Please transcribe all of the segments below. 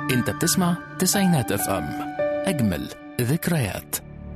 انت بتسمع تسعينات اف ام اجمل ذكريات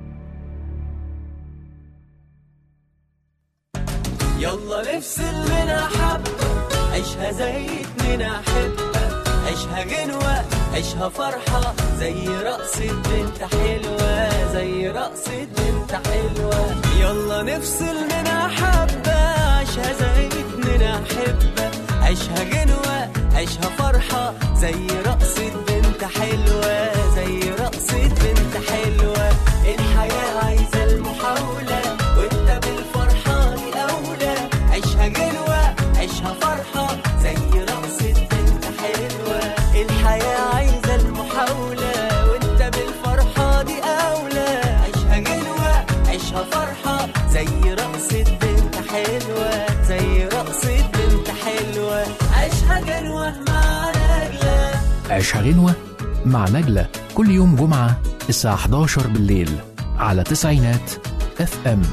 يلا نفصل منها حبة عيشها زي اتنين أحبة عيشها غنوة عيشها فرحة زي رقصة بنت حلوة زي رقصة بنت حلوة يلا نفصل منها حبة عيشها زي اتنين أحبة عيشها غنوة عيشها فرحة زي رقصة بنت حلوة زي رقصة بنت حلوة الحياة عايزة المحاولة وانت بالفرحة دي أولى عيشها غنوة عيشها فرحة زي رقصة بنت حلوة الحياة عايزة المحاولة وانت بالفرحة دي أولى عيشها غنوة عيشها فرحة زي رقصة بنت حلوة زي رقصة بنت حلوة عيشها غنوة مع نجلة عيشها غنوة مع نجلة كل يوم جمعة الساعة 11 بالليل على تسعينات اف ام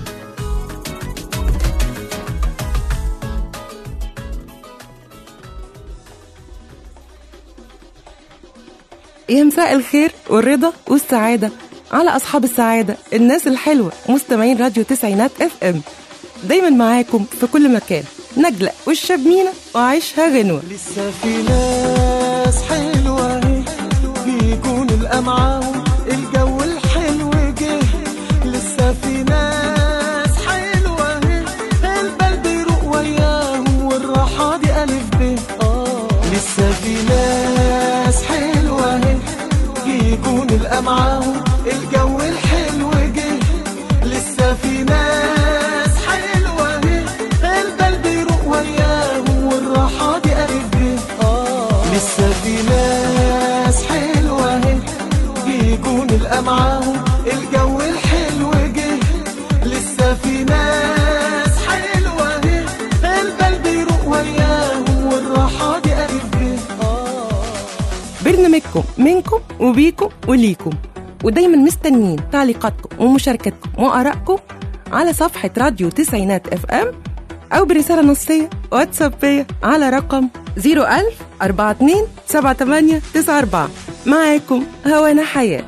يا مساء الخير والرضا والسعادة على أصحاب السعادة الناس الحلوة مستمعين راديو تسعينات اف ام دايما معاكم في كل مكان نجلة والشاب مينا وعيشها غنوة لسه في ناس حلوة اهي بيكون الأمعاهم الجو الحلو جه لسه في ناس حلوة اهي البال بيروق وياهم والراحة دي ألف ب آه لسه في ناس حلوة اهي بيكون الأمعاهم الجو الحلو جه لسه في ناس حلوة اهي البال بيروق وياهم والراحة دي ألف ب آه لسه في ناس حلوة اهي بيكون الأمعاهم الجو الحلو جه لسه في ناس حلوة اهي البال بيروق وياهم والراحة دي ألف ب آه برنامجكم منكم وبيكم وليكم ودايما مستنيين تعليقاتكم ومشاركتكم وآرائكم على صفحة راديو تسعينات اف ام أو برسالة نصية واتسابية على رقم 01000 42 78 94 معاكم هوانا حياة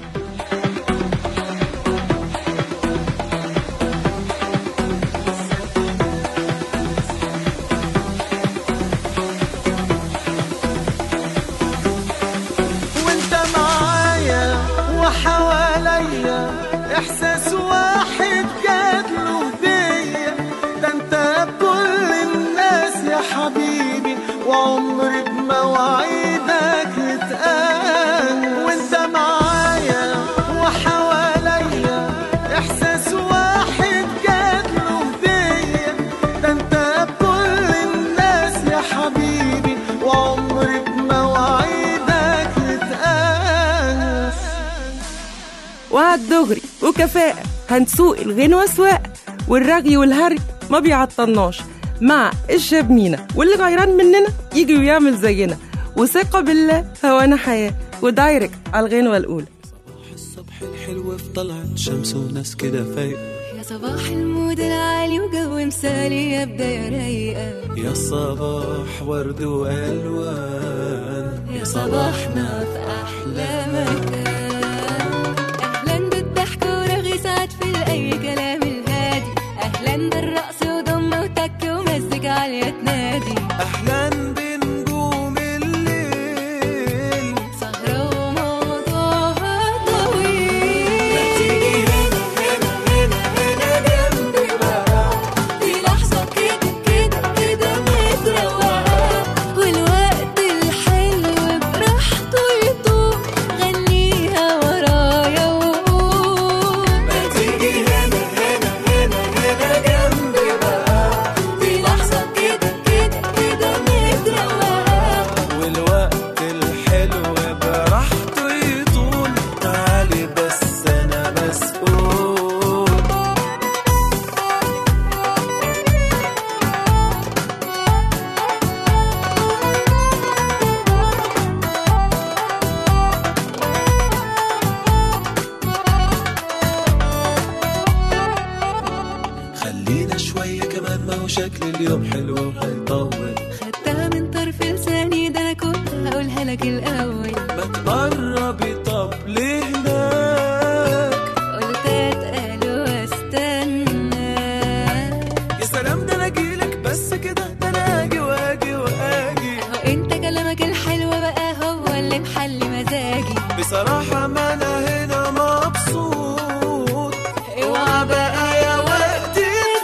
وانت معايا وحواليا احساس واحد جات له هديه ده انت بكل الناس يا حبيبي وعمري بمواعيدك نتقابل وانت معايا وحواليا احساس واحد جات له هديه ده انت بكل الناس يا حبيبي وعمري بمواعيدك نتقاس وعد دغري وكفاءة هنسوق الغنوة سواق والرغي والهري ما بيعطلناش مع الشاب مينا واللي غيران مننا يجي ويعمل زينا وثقة بالله هوانا حياة ودايركت على الغنوة الأولى الصبح الحلو في طلعت شمس وناس كده فايقة يا صباح المود العالي وجو مثالي يا بداية رايقة يا صباح ورد وألوان يا صباحنا في أحلى مكان أهلا بالضحك ورغي سعد في أي كلام الهادي أهلا بالرقص وضمة وتك ومزج عالية تنادي أحلى بنجوم الليل سهرة وموضوعها طويل تيجي هنا هنا هنا هنا جنبي بقى في لحظة كده كده كده متروقة والوقت الحلو براحته يطوق غنيها ورايا وقول ما تيجي هنا هنا هنا هنا جنبي قربي طب ليه هناك قلت اتقل واستنى يا سلام ده انا اجيلك بس كده ده انا اجي واجي واجي هو انت كلامك الحلو بقى هو اللي محلي مزاجي بصراحة ما انا هنا مبسوط اوعى بقى يا وقت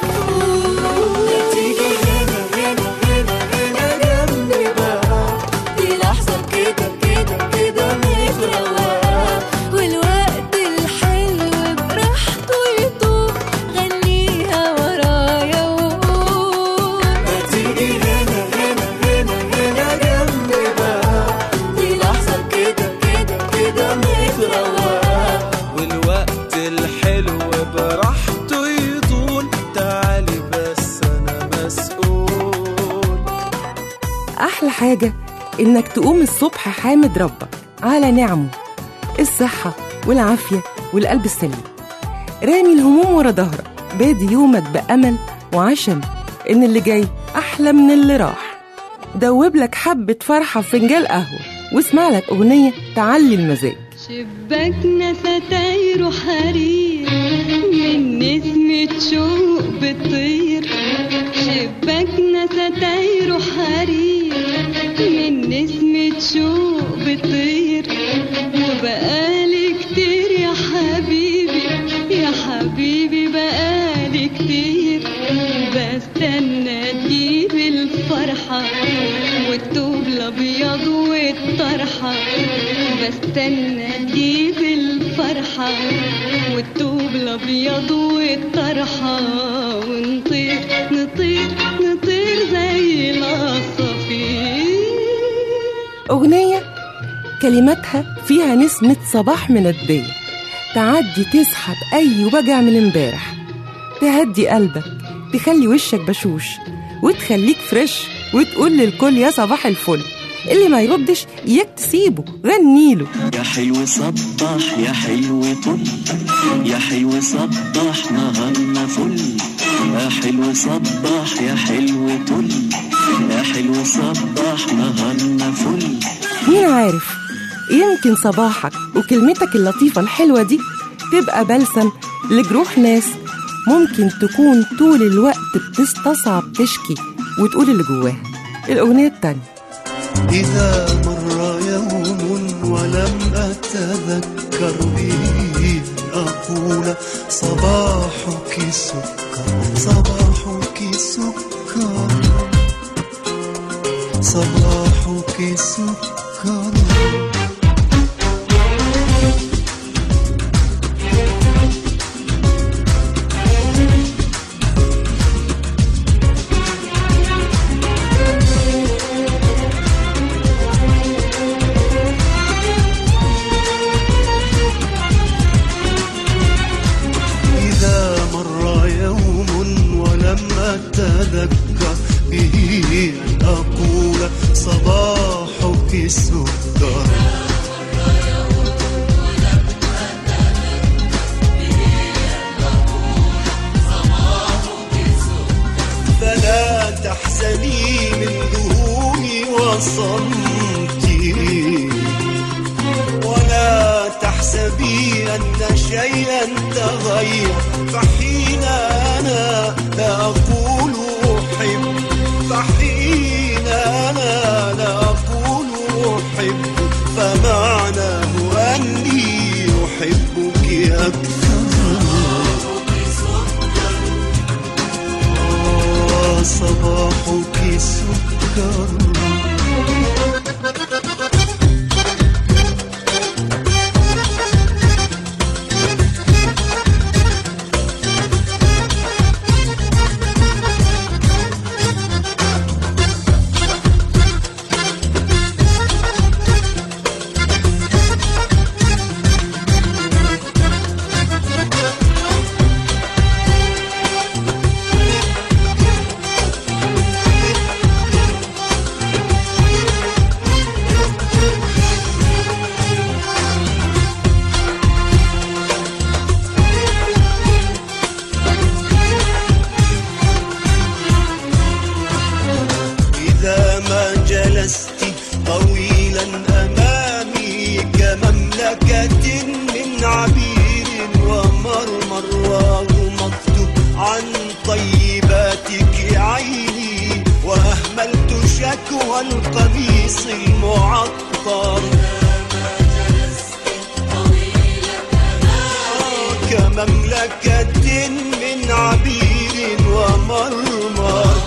تيجي هنا هنا هنا هنا جنبي بقى دي لحظة كده كده كده متروقة والوقت الحلو براحته يطوف غنيها ورايا وقول ما تيجي هنا هنا هنا هنا جنبي بقى دي لحظة كده كده كده متروقة والوقت الحلو براحته يطول تعالي بس انا مسؤول أحلى حاجة إنك تقوم الصبح حامد ربك على نعمه الصحة والعافية والقلب السليم رامي الهموم ورا ظهرك بادي يومك بأمل وعشم إن اللي جاي أحلى من اللي راح دوب لك حبة فرحة في فنجان قهوة واسمع لك أغنية تعلي المزاج شباكنا ستاير حرير من نسمة شوق بتطير شباكنا ستاير حرير من نسمة شوق بتطير وبقالي كتير يا حبيبي يا حبيبي بقالي كتير بستنى تجيب الفرحة والثوب الأبيض والطرحة بستنى تجيب الفرحة والثوب الأبيض والطرحة ونطير نطير نطير زي العصافير أغنية كلماتها فيها نسمة صباح مندية تعدي تسحب أي وجع من امبارح تهدي قلبك تخلي وشك بشوش وتخليك فريش وتقول للكل يا صباح الفل اللي ما يردش إياك تسيبه غنيله يا حلو صبح يا حلو طل يا حلو صبح نهارنا فل يا حلو صبح يا حلو طل يا حلو صبح نهارنا فل مين عارف يمكن صباحك وكلمتك اللطيفة الحلوة دي تبقى بلسم لجروح ناس ممكن تكون طول الوقت بتستصعب تشكي وتقول اللي جواها الأغنية التانية إذا مر يوم ولم أتذكر به أقول صباحك سكر صباحك سكر صباحك سكر إذا مر يوم ولم أتذكر به أن أقول صباحك سكر فلا تحزني من ذهولي وصمتي ولا تحسبي أن شيئا تغير فحين أنا لا أقول أحب فحين أنا لا أقول أحب فمعناه أني أحبك أكثر آه، صباحك سكر والقميص المعطر آه، كمملكة من عبير ومرمر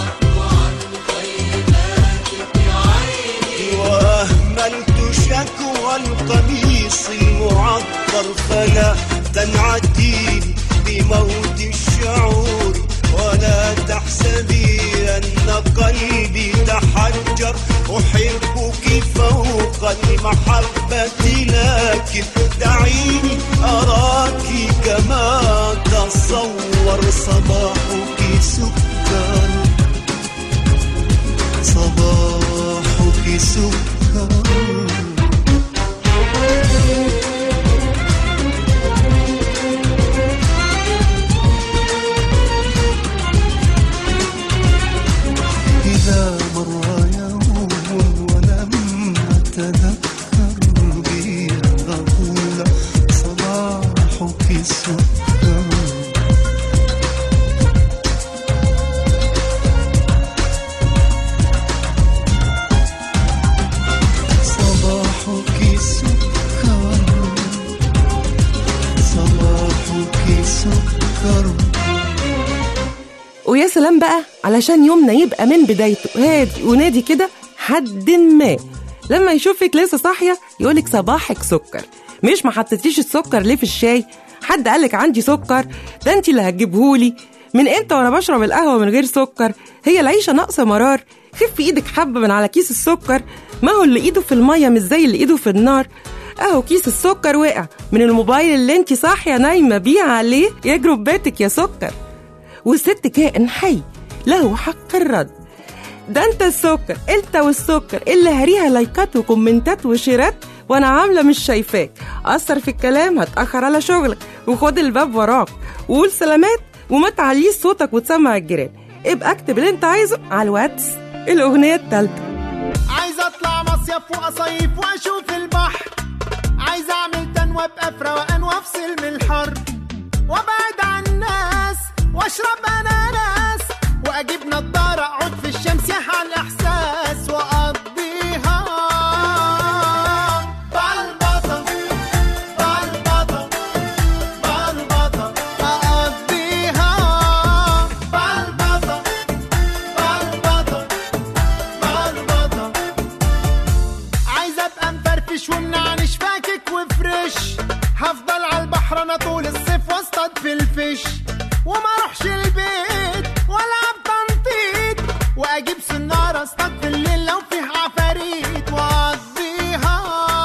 وأهملت شكوى القميص المعطر فلا تنعتي بموت الشعور ولا تحسبي أن قلبي تحجر أحبك فوق المحبة لكن دعيني أراك كما تصور صباحك سكر صباحك سكر إذا مر يوم ولم أتذكر بي أن أقول صباحك سكر صباحك سكر صباحك سكر ويا سلام بقى علشان يومنا يبقى من بدايته هادي ونادي كده حد ما لما يشوفك لسه صاحيه يقولك صباحك سكر مش ما حطيتيش السكر ليه في الشاي حد قالك عندي سكر ده انت اللي هتجيبهولي من امتى وانا بشرب القهوه من غير سكر هي العيشه ناقصه مرار خف ايدك حبه من على كيس السكر ما هو اللي ايده في الميه مش زي اللي ايده في النار اهو كيس السكر وقع من الموبايل اللي انت صاحيه نايمه بيه عليه يجرب بيتك يا سكر والست كائن حي له حق الرد ده انت السكر انت والسكر اللي هريها لايكات وكومنتات وشيرات وانا عامله مش شايفاك اثر في الكلام هتاخر على شغلك وخد الباب وراك وقول سلامات وما تعليش صوتك وتسمع الجيران ابقى اكتب اللي انت عايزه على الواتس الاغنيه التالتة عايز اطلع مصيف واصيف واشوف البحر عايز اعمل تنوى ابقى في روقان وافصل من الحر وابعد عن الناس واشرب اناناس واجيب نضاره اقعد في الشمس يحيى الاحساس واقضيها بلبطه بلبطه بلبطه اقضيها بلبطه بلبطه بلبطه عايز ابقى مفرفش ومنعنش فاكك وفريش هفضل على البحر انا طول الصيف واصطاد في الفيش وما اروحش البيت ولا بتنطيط واجيب سناره اصطاد في الليل لو فيه عفاريت واقضيها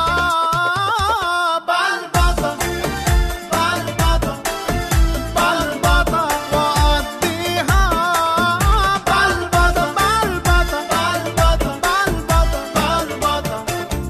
بلبطه بلبطه بلبطه واقضيها بلبطه بلبطه بلبطه بلبطه بلبطه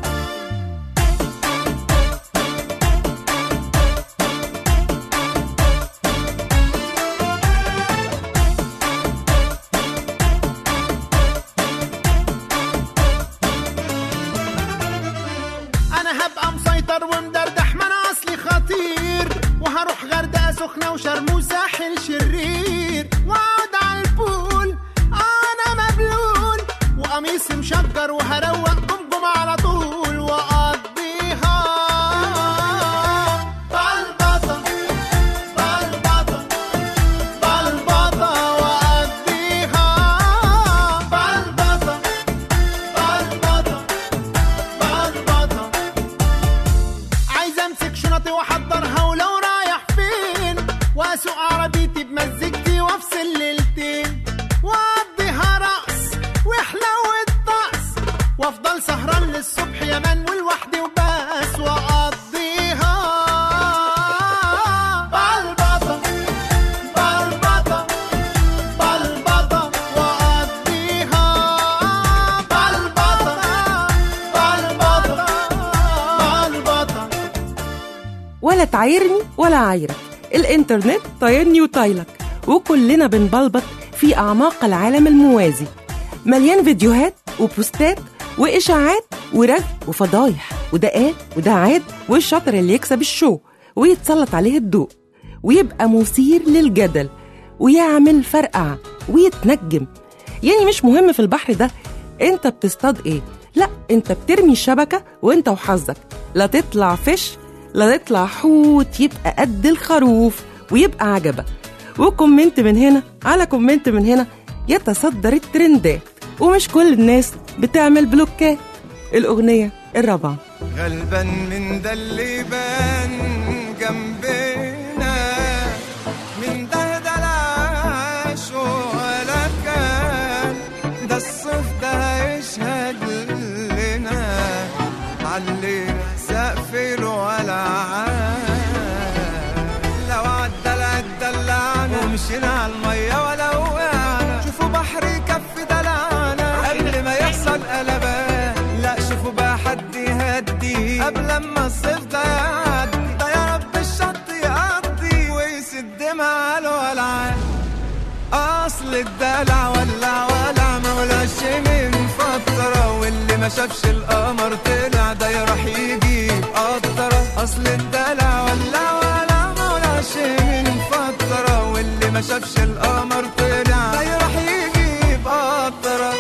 انا هبقى مسيطر ومدردح ما انا اصلي خطير وهروح غردقه سخنه وشرم وساحل شرير واقعد على البول انا مبلول وقميصي مشجر وهروق جمجم على طول واقضيها بلبطه بلبطه بلبطه واقضيها بلبطه بلبطه بلبطه عايز امسك شنطي واحضرها ولو رايح فين واسوق عربيتي بمزجتي وافصل ليلتين واقضيها رقص وحلو الطقس وافضل سهران للصبح يا من ولوحدي وبس واقضيها بلبطه بلبطه بلبطه واقضيها بلبطه بلبطه بلبطه ولا تعايرني ولا عايرك الانترنت طايرني وطايلك وكلنا بنبلبط في اعماق العالم الموازي مليان فيديوهات وبوستات واشاعات ورغي وفضايح وده قال وده عاد والشاطر اللي يكسب الشو ويتسلط عليه الضوء ويبقى مثير للجدل ويعمل فرقعة ويتنجم يعني مش مهم في البحر ده انت بتصطاد ايه لا انت بترمي الشبكة وانت وحظك لا تطلع فش لا تطلع حوت يبقى قد الخروف ويبقى عجبة وكومنت من هنا على كومنت من هنا يتصدر الترندات ومش كل الناس بتعمل بلوكات الأغنية الرابعة غلبان من ده اللي بان جنبنا من ده دلعش ولا كان ده الصيف ده هيشهد لنا علينا سقف الولعان لو عدى الدلعنا ومشينا على المية ولا وقعنا شوفوا بحر كف دلعنا قبل ما يحصل قلبان لا شوفوا بقى حد يهدي قبل ما الصيف ده يعدي ده يا رب الشط يقضي ويسد مع الولعان اصل الدلع ولع ولع ما ولعش من فترة واللي ما شافش القمر طلع ده يروح يجيب قطرة اصل الدلع ولع ولع ما ولعش من فترة واللي ما شافش القمر طلع ده يروح يجيب قطرة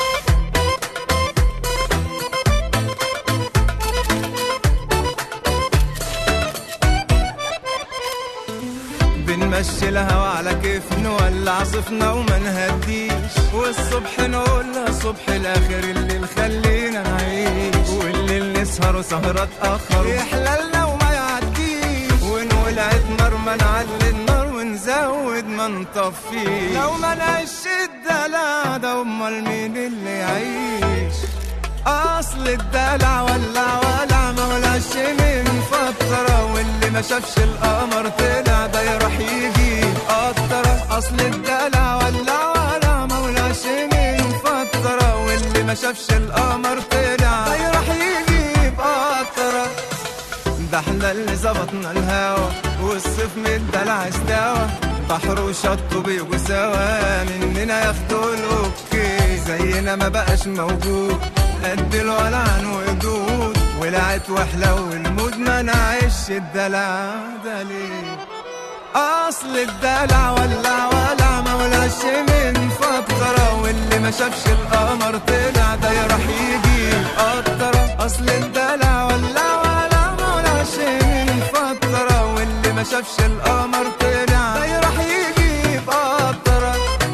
بنمشي الهوا على كيف نولع صفنا وما نهديش والصبح نقولها صبح الاخر الليل خلينا نعيش والليل نسهر وسهرة تأخر يحللنا وما يعديش وإن ولعت نار ما نعلي النار ونزود ما نطفيش لو ما نعيش الدلع ده امال مين اللي يعيش اصل الدلع ولع ولع ما ولعش من فترة واللي ما شافش القمر طلع ده يروح يجيب قطرة اصل الدلع ولع ولع ما ولعش من فترة واللي ما شافش القمر طلع ده يروح يجيب قطرة ده احنا اللي ظبطنا الهوا والصيف من الدلع استوى بحر وشط بيجوا سوا مننا ياخدوا الاوكي زينا ما بقاش موجود قد الولعان وقدود ولعت وحلو المود ما نعيش الدلع ده ليه اصل الدلع ولع ولع ما ولعش من فترة واللي ما شافش القمر طلع ده يروح يجيب قطرة اصل الدلع ولع ولع ما ولعش من فترة واللي ما شافش القمر طلع ده يروح يجيب قطرة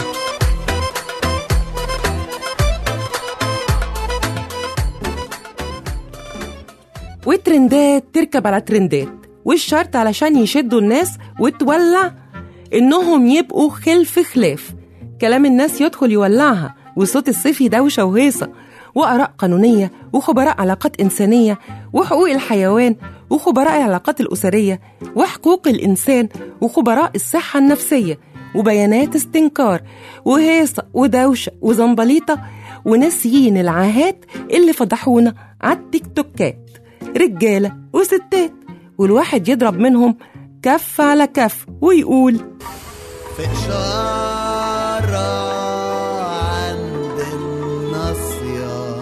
والترندات تركب على ترندات والشرط علشان يشدوا الناس وتولع إنهم يبقوا خلف خلاف كلام الناس يدخل يولعها وصوت الصيفي دوشة وهيصة وآراء قانونية وخبراء علاقات إنسانية وحقوق الحيوان وخبراء العلاقات الأسرية وحقوق الإنسان وخبراء الصحة النفسية وبيانات استنكار وهيصة ودوشة وزنبليطة وناسيين العاهات اللي فضحونا على التيك توكات رجالة وستات والواحد يضرب منهم كف على كف ويقول في إشارة عند الناصية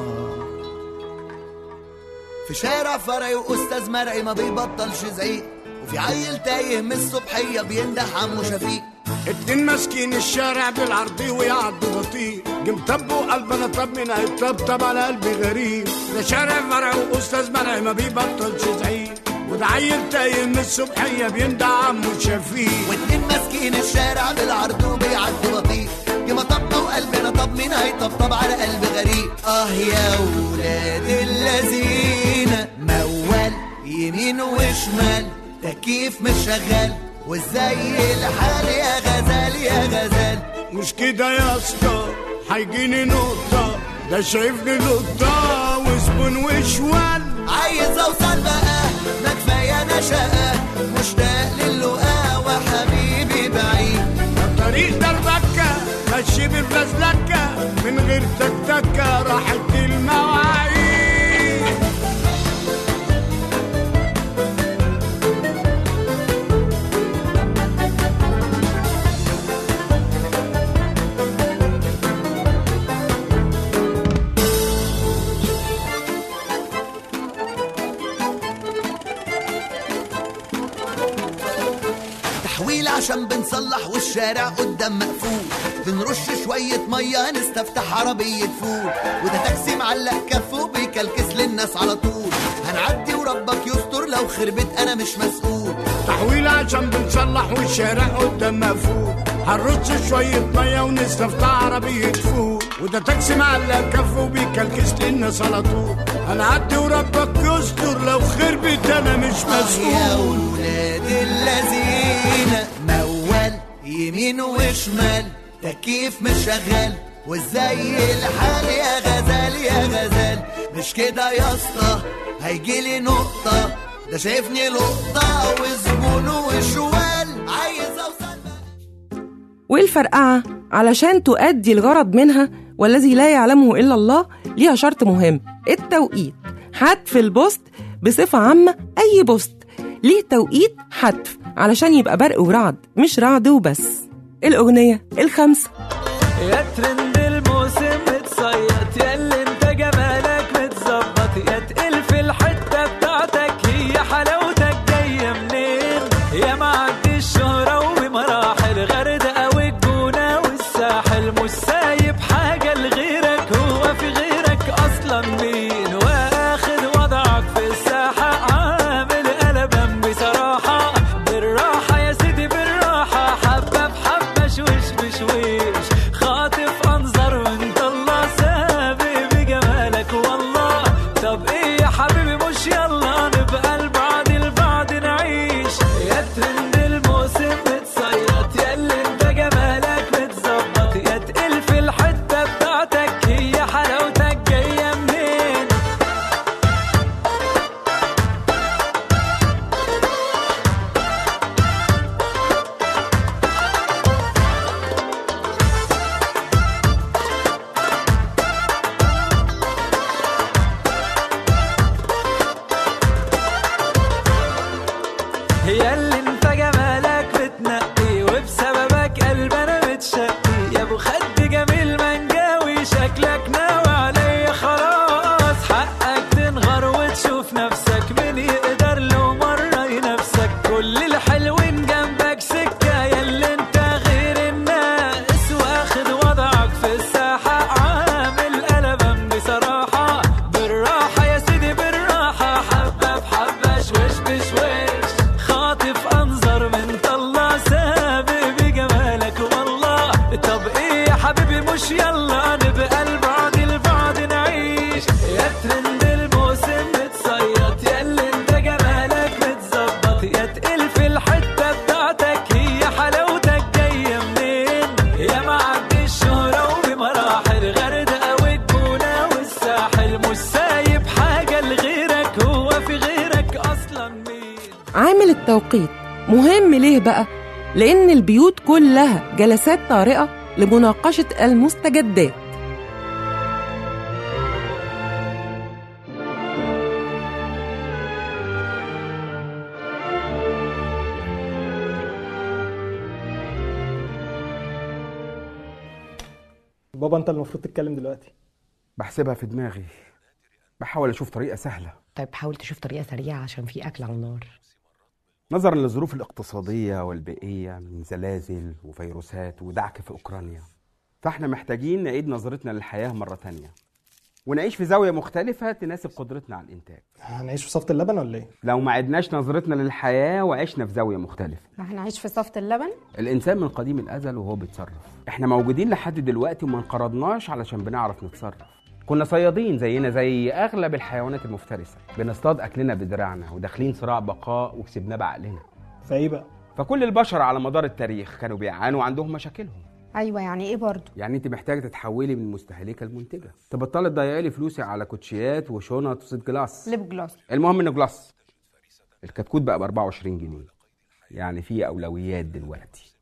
في شارع فرعي وأستاذ مرعي ما بيبطلش زعيق وفي عيل تايه من الصبحية بيندح عمو شفيق اتنين ماسكين الشارع بالعرض ويعدوا بطيء جم طبوا قلبنا طب من هيطبطب على قلبي غريب ده شارع فرع واستاذ مرعي ما بيبطلش زعيق وده عيل تايه من الصبحيه بيندع عمو شفيق واتنين ماسكين الشارع بالعرض وبيعدوا بطيء يا طبنا وقلبنا طب مين هيطبطب على قلب غريب اه يا ولاد اللذين موال يمين وشمال تكييف مش شغال وازاي الحال يا غزال يا غزال مش كده يا اسطى هيجيني نقطه ده شايفني نقطه وزبون وشوال عايز اوصل بقى ما كفايه انا شقه مشتاق للقاء وحبيبي بعيد طريق دربكة ماشي بالفزلكة من غير تكتكة راحت المواعيد تحويل عشان بنصلح والشارع قدام مقفول بنرش شوية مية نستفتح عربية فول وده تاكسي معلق كفه بيكلكس للناس على طول هنعدي وربك يستر لو خربت انا مش مسؤول تحويل عشان بنصلح والشارع قدام مقفول هنرص شوية مية ونستفتح عربية فول وده تاكسي معلق كفه وبيكلكس للناس على طول هنعدي وربك يستر لو خربت انا مش يا مسؤول ولاد اللذين موال يمين وشمال تكييف مش شغال وازاي الحال يا غزال يا غزال مش كده يا اسطى هيجيلي نقطة ده شايفني لقطة وزبون وشوال عايز اوصل والفرقعة علشان تؤدي الغرض منها والذي لا يعلمه إلا الله ليها شرط مهم التوقيت حذف البوست بصفة عامة أي بوست ليه توقيت حذف علشان يبقى برق ورعد مش رعد وبس الأغنية الخامسة يا ترند الموسم متصيط يا اللي انت جمالك متظبط يا تقل في الحته بتاعتك هي حلاوتك جايه منين يا معدي الشهره وبمراحل غردقه والجونه والساحل مش سايب حاجه لغيرك هو في غيرك اصلا مين واخد وضعك في الساحه عامل قلبا بصراحه بالراحه يا سيدي بالراحه حبه بحبه شوش بشويش خاطف انظر وانت الله سابق بجمالك والله طب ايه يا حبيبي مش يلا نبقى البعض البعض نعيش يا ترند الموسم متصيط يا اللي انت جمالك متظبط يا تقل في الحته بتاعتك هي حلاوتك جايه منين هي اللي انت جمالك بتنقي وبسببك قلب انا متشقي يا ابو خد جميل منجاوي شكلك ناوي عليا خلاص حقك تنغر وتشوف نفسك مين يقدر لو مرة ينافسك كل الحلوين جنبك سكة يا اللي انت غير الناس واخد وضعك في الساحة عامل قلبا بصراحة بالراحة يا سيدي بالراحة حبة بحبة شوش بشويش خاطف انظر من طلع سابق بجمالك والله طب ايه يا حبيبي مش يلا نبقى البعض البعض نعيش يا ترند الموسم متصيط يا اللي انت جمالك متظبط يا تقل في الحته بتاعتك هي حلاوتك جايه منين يا معدي الشهره وبمراحل غردقه والجونه والساحل مش سايب حاجه لغيرك هو في غيرك اصلا مين عامل التوقيت مهم ليه بقى؟ لأن البيوت كلها جلسات طارئة لمناقشة المستجدات بابا انت المفروض تتكلم دلوقتي بحسبها في دماغي بحاول اشوف طريقه سهله طيب حاول تشوف طريقة سريعة عشان في أكل على النار نظرا للظروف الاقتصاديه والبيئيه من زلازل وفيروسات ودعك في اوكرانيا فاحنا محتاجين نعيد نظرتنا للحياه مره تانية ونعيش في زاويه مختلفه تناسب قدرتنا على الانتاج هنعيش في صفة اللبن ولا ايه؟ لو ما عدناش نظرتنا للحياه وعشنا في زاويه مختلفه هنعيش في صفة اللبن الانسان من قديم الازل وهو بيتصرف احنا موجودين لحد دلوقتي وما انقرضناش علشان بنعرف نتصرف كنا صيادين زينا زي اغلب الحيوانات المفترسه بنصطاد اكلنا بدراعنا وداخلين صراع بقاء وكسبناه بعقلنا فايه بقى؟ فكل البشر على مدار التاريخ كانوا بيعانوا وعندهم مشاكلهم أيوة يعني إيه برضو يعني انت محتاجه تتحولي من مستهلكه لمنتجه تبطلي تضيعي لي فلوسي على كوتشيات وشنط وصيد جلاس ليب جلاس المهم انه جلاس الكتكوت بقى ب 24 جنيه يعني في اولويات دلوقتي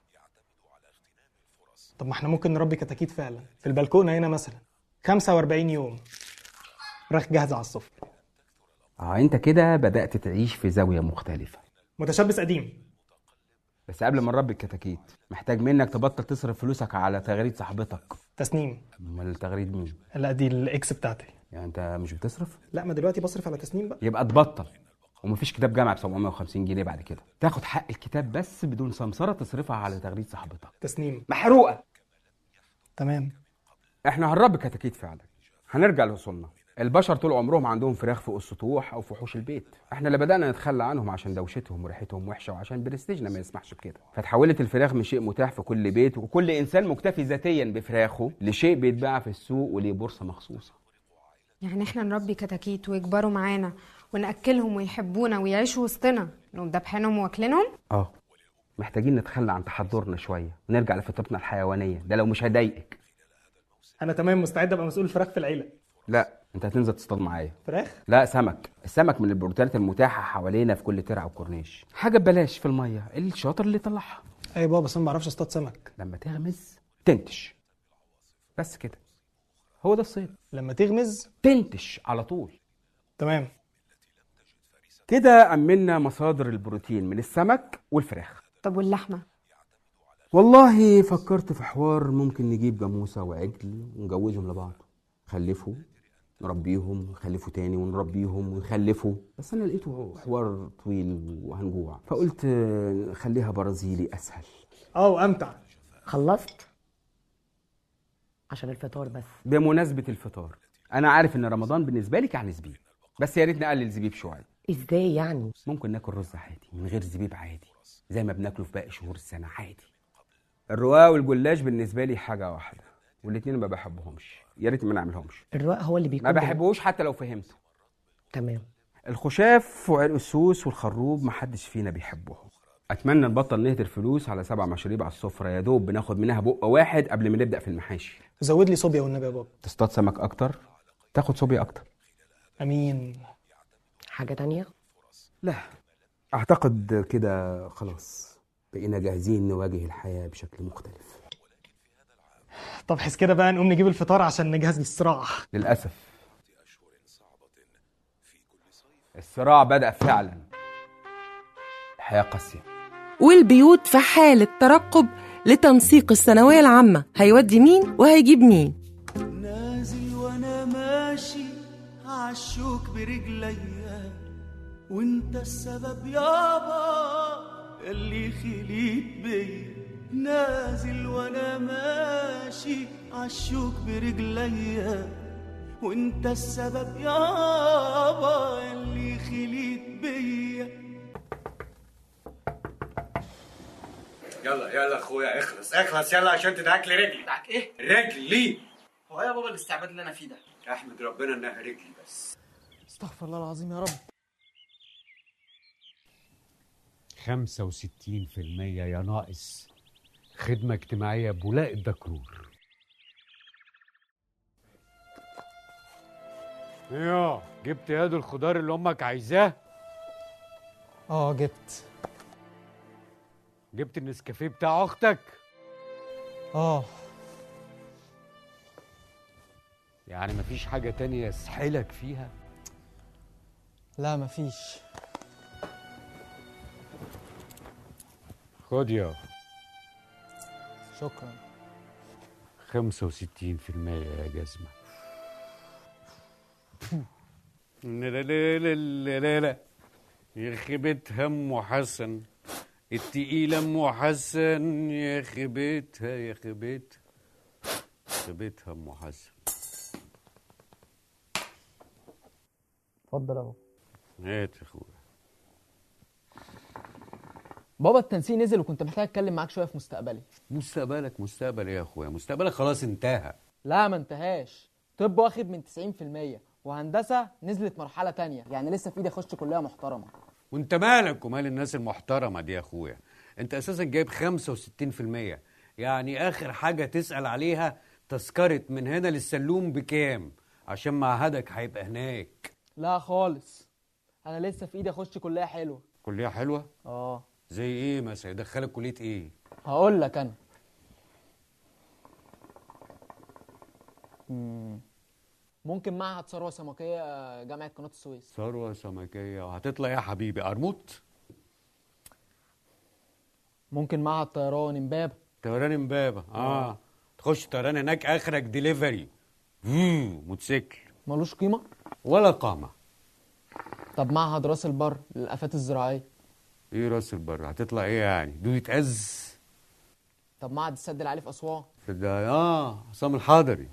طب ما احنا ممكن نربي كتاكيت فعلا في البلكونة هنا مثلا 45 يوم فراخ جاهزة على السفرة اه انت كده بدات تعيش في زاويه مختلفه متشبث قديم بس قبل ما نربي الكتاكيت محتاج منك تبطل تصرف فلوسك على تغريد صاحبتك تسنيم امال تغريد مين لا دي الاكس بتاعتي يعني انت مش بتصرف لا ما دلوقتي بصرف على تسنيم بقى يبقى تبطل ومفيش كتاب جامعه ب 750 جنيه بعد كده تاخد حق الكتاب بس بدون سمسره تصرفها على تغريد صاحبتك تسنيم محروقه تمام احنا هنربي كتاكيت فعلا هنرجع لاصولنا البشر طول عمرهم عندهم فراخ في السطوح او في حوش البيت احنا اللي بدانا نتخلى عنهم عشان دوشتهم وريحتهم وحشه وعشان برستيجنا ما يسمحش بكده فتحولت الفراخ من شيء متاح في كل بيت وكل انسان مكتفي ذاتيا بفراخه لشيء بيتباع في السوق وليه بورصه مخصوصه يعني احنا نربي كتاكيت ويكبروا معانا ونأكلهم ويحبونا ويعيشوا وسطنا نقوم دابحينهم واكلينهم اه محتاجين نتخلى عن تحضرنا شويه ونرجع لفطرتنا الحيوانيه ده لو مش هيضايقك انا تمام مستعد ابقى مسؤول الفراخ في العيله لا انت هتنزل تصطاد معايا فراخ لا سمك السمك من البروتينات المتاحه حوالينا في كل ترعه وكورنيش حاجه ببلاش في الميه الشاطر اللي يطلعها اي بابا بس انا ما بعرفش اصطاد سمك لما تغمز تنتش بس كده هو ده الصيد لما تغمز تنتش على طول تمام كده أمنا مصادر البروتين من السمك والفراخ طب واللحمة والله فكرت في حوار ممكن نجيب جاموسة وعجل ونجوزهم لبعض خلفوا نربيهم ونخلفوا تاني ونربيهم ونخلفوا بس انا لقيته حوار طويل وهنجوع فقلت آه، خليها برازيلي اسهل اه وامتع خلصت عشان الفطار بس بمناسبة الفطار انا عارف ان رمضان بالنسبة لك يعني زبيب بس يا ريت نقلل زبيب شوية ازاي يعني ممكن ناكل رز عادي من غير زبيب عادي زي ما بناكله في باقي شهور السنة عادي الرقاق والجلاش بالنسبة لي حاجة واحدة والاتنين ما بحبهمش يا ريت ما نعملهمش الرواق هو اللي بيكون ما بحبوش حتى لو فهمته تمام الخشاف وعرق السوس والخروب محدش فينا بيحبهم اتمنى نبطل نهدر فلوس على سبع مشاريب على السفره يا دوب بناخد منها بق واحد قبل ما نبدا في المحاشي زود لي صوبيا والنبي يا بابا تصطاد سمك اكتر تاخد صوبيا اكتر امين حاجه تانية لا اعتقد كده خلاص بقينا جاهزين نواجه الحياه بشكل مختلف طب حس كده بقى نقوم نجيب الفطار عشان نجهز للصراع للاسف الصراع بدا فعلا الحياه قاسيه والبيوت في حالة ترقب لتنسيق الثانوية العامة هيودي مين وهيجيب مين نازل وانا ماشي عالشوك برجليا وانت السبب يابا اللي خليت بيا نازل وانا ماشي عالشوك برجليا وانت السبب يابا اللي خليت بيا يلا يلا اخويا اخلص اخلص يلا عشان تدعك لي رجلي دعك ايه؟ رجلي هو إيه يا بابا الاستعباد اللي انا فيه ده احمد ربنا انها رجلي بس استغفر الله العظيم يا رب 65% يا ناقص خدمة اجتماعية بولاء الدكرور ايه جبت ياد الخضار اللي امك عايزاه اه جبت جبت النسكافيه بتاع اختك اه يعني مفيش حاجة تانية يسحلك فيها لا مفيش خد يا شكرا 65% يا جزمة لا لا لا لا لا لا يا خيبتها ام حسن التقيلة ام حسن يا خيبتها يا خيبتها خيبتها ام حسن اتفضل اهو هات يا اخويا بابا التنسيق نزل وكنت محتاج اتكلم معاك شويه في مستقبلي مستقبلك مستقبل يا اخويا مستقبلك خلاص انتهى لا ما انتهاش طب واخد من 90% وهندسه نزلت مرحله تانية يعني لسه في ايدي اخش كليه محترمه وانت مالك ومال الناس المحترمه دي يا اخويا انت اساسا جايب 65% يعني اخر حاجه تسال عليها تذكره من هنا للسلوم بكام عشان معهدك هيبقى هناك لا خالص انا لسه في ايدي اخش كليه حلوه كليه حلوه اه زي ايه مثلا يدخلك كليه ايه هقول لك انا مم. ممكن معهد ثروه سمكيه جامعه قناه السويس ثروه سمكيه وهتطلع يا حبيبي قرموط ممكن معهد طيران امبابه طيران امبابه اه تخش طيران هناك اخرك ديليفري موتوسيكل ملوش قيمه ولا قامه طب معهد راس البر للآفات الزراعية ايه راس البر هتطلع ايه يعني دودة أز طب معهد السد العالي في أسوان ده اه عصام الحضري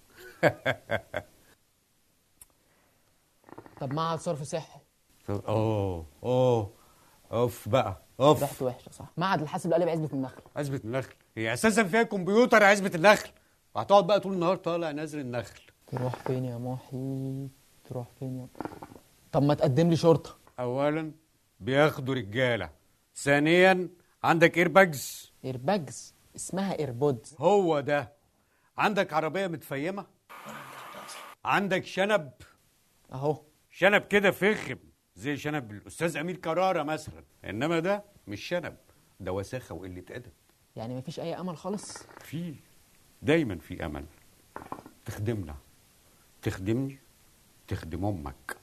طب معهد صرف صحي اه اه اوف بقى اوف ريحته وحشة صح معهد الحاسب الآلي بعزبة النخل عزبة النخل هي اساسا فيها كمبيوتر عزبة النخل وهتقعد بقى طول النهار طالع نازل النخل تروح فين يا محي تروح فين يا طب ما تقدم لي شرطة اولا بياخدوا رجاله ثانيا عندك ايرباجز ايرباجز اسمها ايربودز هو ده عندك عربيه متفيمه عندك شنب اهو شنب كده فخم زي شنب الاستاذ امير كراره مثلا انما ده مش شنب ده وساخه وقله ادب يعني مفيش أي أمل خالص في دايما في امل تخدمنا تخدمني تخدم امك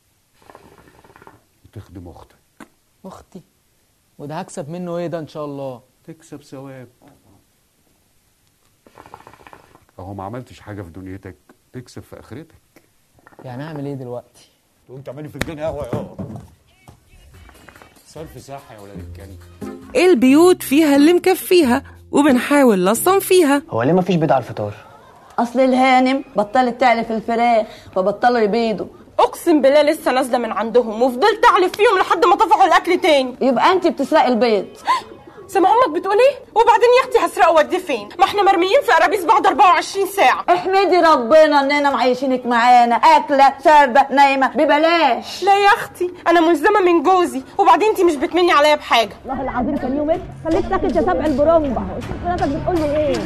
وتخدم اختك أختي وده هكسب منه إيه ده إن شاء الله تكسب ثواب اهو ما عملتش حاجه في دنيتك تكسب في اخرتك يعني أعمل إيه دلوقتي تقوم تعملي فنجان قهوه يا صرف صح يا ولاد الكلب البيوت فيها اللي مكفيها وبنحاول نصن فيها هو ليه مفيش بيض على الفطار اصل الهانم بطلت تعلف الفراخ فبطلوا يبيضوا اقسم بالله لسه نازله من عندهم وفضلت اعلف فيهم لحد ما طفحوا الاكل تاني يبقى انت بتسرقي البيض سامع امك بتقول ايه وبعدين يا اختي هسرقه واديه فين ما احنا مرميين في قرابيس بعد 24 ساعه احمدي ربنا اننا معيشينك معانا اكله شاربه نايمه ببلاش لا يا اختي انا ملزمه من جوزي وبعدين انت مش بتمني عليا بحاجه والله العظيم كان يومك خليك ساكت يا سبع البرومبا حضرتك بتقول له ايه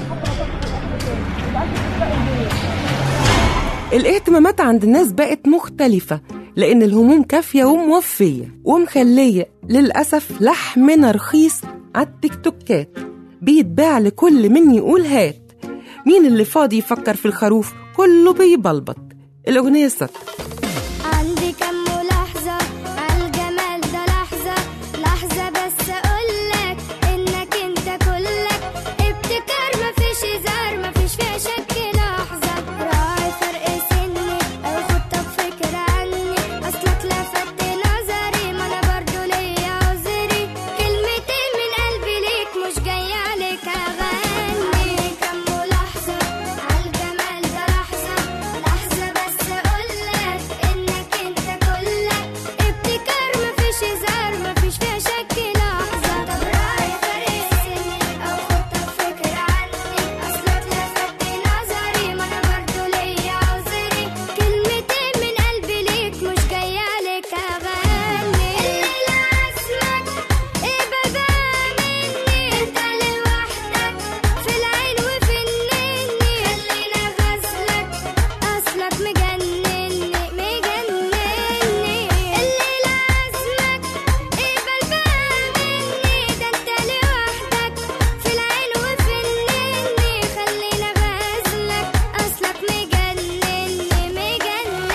الاهتمامات عند الناس بقت مختلفة لأن الهموم كافية وموفية ومخلية للأسف لحمنا رخيص على التيك توكات بيتباع لكل من يقول هات مين اللي فاضي يفكر في الخروف كله بيبلبط الأغنية السادسة عندي كم ملاحظة عالجمال ده لحظة لحظة بس أقولك إنك أنت كلك ابتكار مفيش هزار مفيش فيها شك لحظة راعي فرق سني أو خد فكرة عني أصلك لفت نظري ما أنا برضو ليا عذري كلمتين من قلبي ليك مش جاية عليك أغني كم ملاحظة عالجمال ده لحظة لحظة بس أقولك إنك أنت كلك ابتكار مفيش هزار مفيش فيها شك لحظة طب راعي فرق سني أو خد فكرة عني أصلك لفت نظري ما أنا برضو ليا عذري كلمتين من قلبي ليك مش جاية عليك أغني الليلة اسمك اقبل بقى مني انت لوحدك في العين وفي النني خلينا غسلك اصلك مجنني مجنني الليلة اسمك اقبل بقى مني ده انت لوحدك في العين وفي النني خلينا غسلك اصلك مجنني مجنني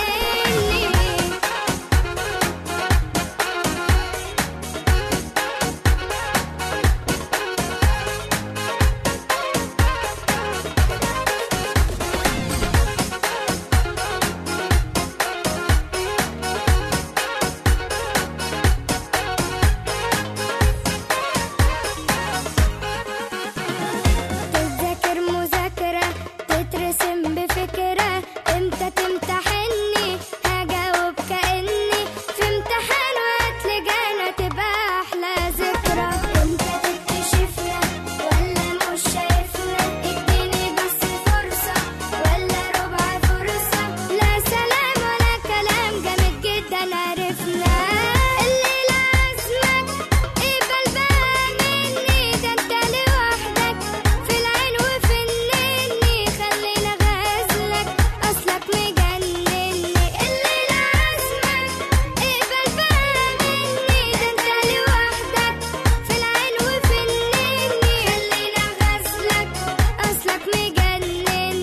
تذاكر مذاكرة تترسم بفكرة امتى تمتحني هجاوب كأني في امتحان وهاتلي جانا تبقى أحلى ذكرى امتى تكتشفنا ولا مش شايفنا اديني بس فرصة ولا ربع فرصة لا سلام ولا كلام جامد جدا عرفنا الليلة اسمك اقبل بقى مني ده انت لوحدك في العين وفي النني خلينا غازلك اصلك مجنني الليلة اسمك اقبل بقى مني ده انت لوحدك في العين وفي النني خلينا غازلك اصلك مجنني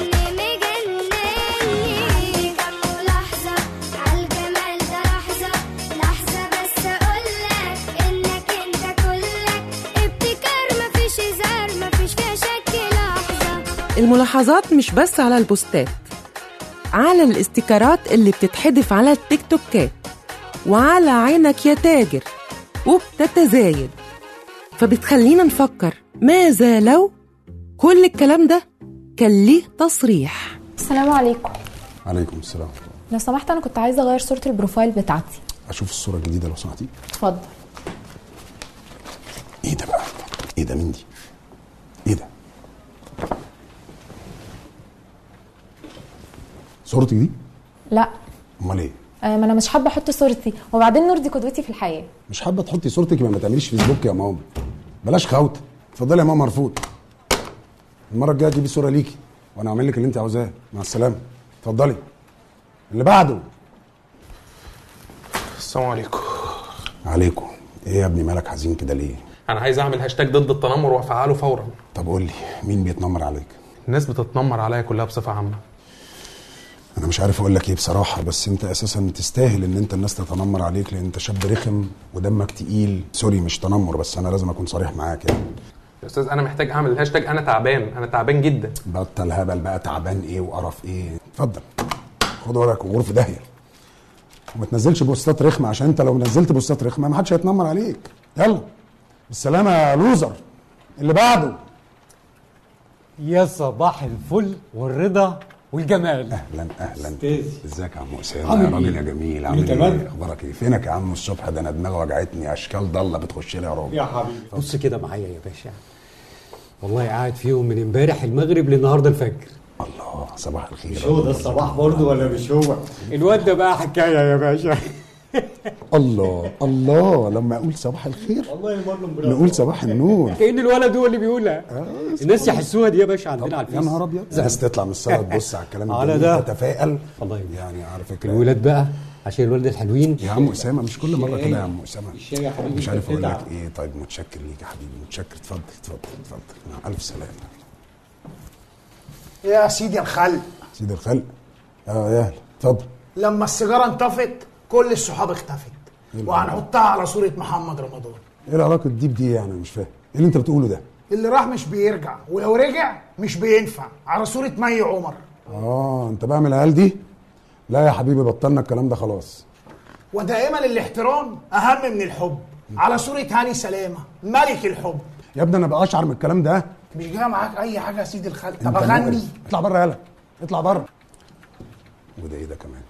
مجنني كم ملاحظة عالجمال ده لحظة لحظة بس أقولك إنك أنت كلك ابتكار مفيش هزار مفيش فيها شك لحظة الملاحظات مش بس على البوستات على الاستيكرات اللي بتتحدف على التيك توكات وعلى عينك يا تاجر وبتتزايد فبتخلينا نفكر ماذا لو كل الكلام ده كان ليه تصريح السلام عليكم عليكم السلام لو سمحت انا كنت عايزه اغير صوره البروفايل بتاعتي اشوف الصوره الجديده لو سمحتي اتفضل ايه ده بقى ايه ده مين دي ايه ده صورتك دي لا امال ايه آه، ما انا مش حابه احط صورتي وبعدين نور دي قدوتي في الحياه مش حابه تحطي صورتك يبقى ما تعمليش فيسبوك يا ماما بلاش خوت اتفضلي يا ماما مرفوض المره الجايه تجيبي صوره ليكي وانا اعمل لك اللي انت عاوزاه مع السلامه اتفضلي اللي بعده السلام عليكم عليكم ايه يا ابني مالك حزين كده ليه انا عايز اعمل هاشتاج ضد التنمر وافعله فورا طب قول لي مين بيتنمر عليك الناس بتتنمر عليا كلها بصفه عامه انا مش عارف اقول لك ايه بصراحه بس انت اساسا تستاهل ان انت الناس تتنمر عليك لان انت شاب رخم ودمك تقيل سوري مش تنمر بس انا لازم اكون صريح معاك يعني يا استاذ انا محتاج اعمل الهاشتاج انا تعبان انا تعبان جدا بطل هبل بقى تعبان ايه وقرف ايه اتفضل خد ورقك وغور في داهيه وما تنزلش بوستات رخمه عشان انت لو نزلت بوستات رخمه ما حدش هيتنمر عليك يلا بالسلامه يا لوزر اللي بعده يا صباح الفل والرضا والجمال اهلا اهلا أستاذي. ازيك يا عم اسامه عامل يا راجل إيه؟ يا جميل أنت عامل تمام؟ ايه اخبارك ايه فينك يا عم الصبح ده انا دماغي وجعتني اشكال ضاله بتخش لي يا راجل يا حبيبي بص كده معايا يا باشا والله قاعد فيهم من امبارح المغرب للنهارده الفجر الله صباح الخير مش هو ده الصباح برضه ولا مش هو الواد ده بقى حكايه يا باشا الله الله لما اقول صباح الخير الله يمرهم نقول صباح النور كأن الولد هو اللي بيقولها الناس يحسوها دي يا باشا عندنا على يا الفيس نهار ابيض الناس تطلع من الصلاه تبص على الكلام على الجميل، ده. تتفائل الله يبارك يعني على فكره الولاد بقى عشان الولاد الحلوين يا عم اسامه مش كل مره الشاي. كده يا عم اسامه الشاي يا حبيبي مش عارف اقول لك بتتعب. ايه طيب متشكر ليك يا حبيبي متشكر اتفضل اتفضل اتفضل مع الف سلامه يا سيدي الخل سيد الخلق اه يا اهلا اتفضل لما السيجاره انطفت كل الصحاب اختفت إيه وهنحطها على صوره محمد رمضان ايه العلاقه دي بدي يعني مش فاهم ايه اللي انت بتقوله ده اللي راح مش بيرجع ولو رجع مش بينفع على صوره مي عمر اه انت بقى من العيال دي لا يا حبيبي بطلنا الكلام ده خلاص ودائما الاحترام اهم من الحب على صوره هاني سلامه ملك الحب يا ابني انا بقى اشعر من الكلام ده مش جاي معاك اي حاجه يا سيدي الخل طب انت اغني مقرف. اطلع بره يالا اطلع بره وده ايه ده كمان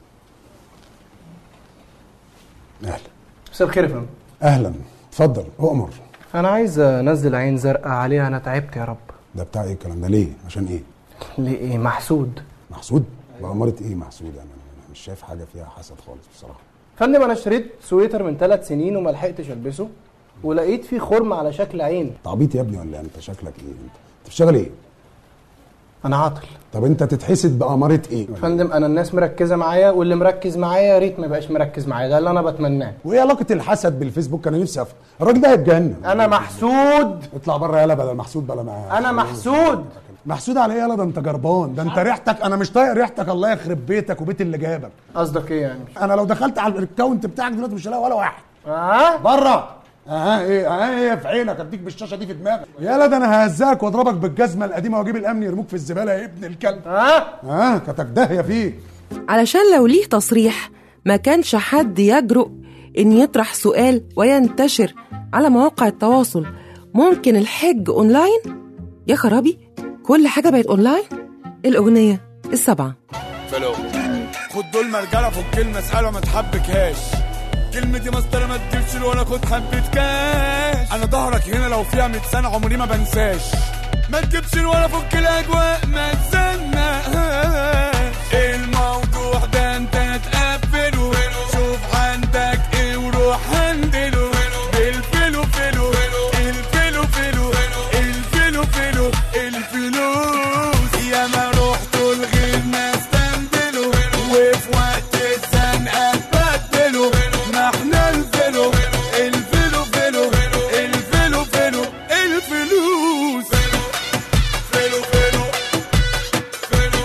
اهلا مساء الخير يا فندم اهلا اتفضل اؤمر انا عايز انزل عين زرقاء عليها انا تعبت يا رب ده بتاع ايه الكلام ده ليه عشان ايه ليه ايه محسود محسود بأمارة ايه محسود انا أنا مش شايف حاجه فيها حسد خالص بصراحه فندم انا اشتريت سويتر من ثلاث سنين وما لحقتش البسه ولقيت فيه خرم على شكل عين تعبيط يا ابني ولا انت شكلك ايه انت انت بتشتغل ايه انا عاطل طب انت تتحسد بأمارة ايه فندم انا الناس مركزه معايا واللي مركز معايا يا ريت ما يبقاش مركز معايا ده اللي انا بتمناه وايه علاقه الحسد بالفيسبوك انا نفسي افهم الراجل ده هيتجنن انا محسود اطلع بره يالا بدل محسود بلا معاه انا محسود محسود على ايه يالا ده انت جربان ده انت ريحتك انا مش طايق ريحتك الله يخرب بيتك وبيت اللي جابك قصدك ايه يعني انا لو دخلت على الاكونت بتاعك دلوقتي مش هلاقي ولا واحد اه بره اه ايه اه ايه في عينك اديك بالشاشه دي في دماغك يالا ده انا ههزقك واضربك بالجزمه القديمه واجيب الامن يرموك في الزباله يا ابن الكلب اه اه كتك داهيه فيك علشان لو ليه تصريح ما كانش حد يجرؤ إن يطرح سؤال وينتشر على مواقع التواصل ممكن الحج أونلاين؟ يا خرابي كل حاجة بقت أونلاين؟ الأغنية السبعة فلو خد دول مرجله فك المساله ما تحبكهاش كلمتي مسطره ما تجيبش ولا خد حبه كاش انا ظهرك هنا لو فيها 100 سنه عمري ما بنساش ما تجيبش ولا فك الاجواء ما تزنقهاش الموضوع ده انت تقفله شوف عندك ايه وروح هندله الفلو فلو الفلو فلو الفلو فلو الفلوس يا ما رحت لغير ناس تنزلوا وفي وقت الزنقه تبدلوا ما احنا الفلو الفلو فلو الفلو فلو الفلوس فلو فلو فلو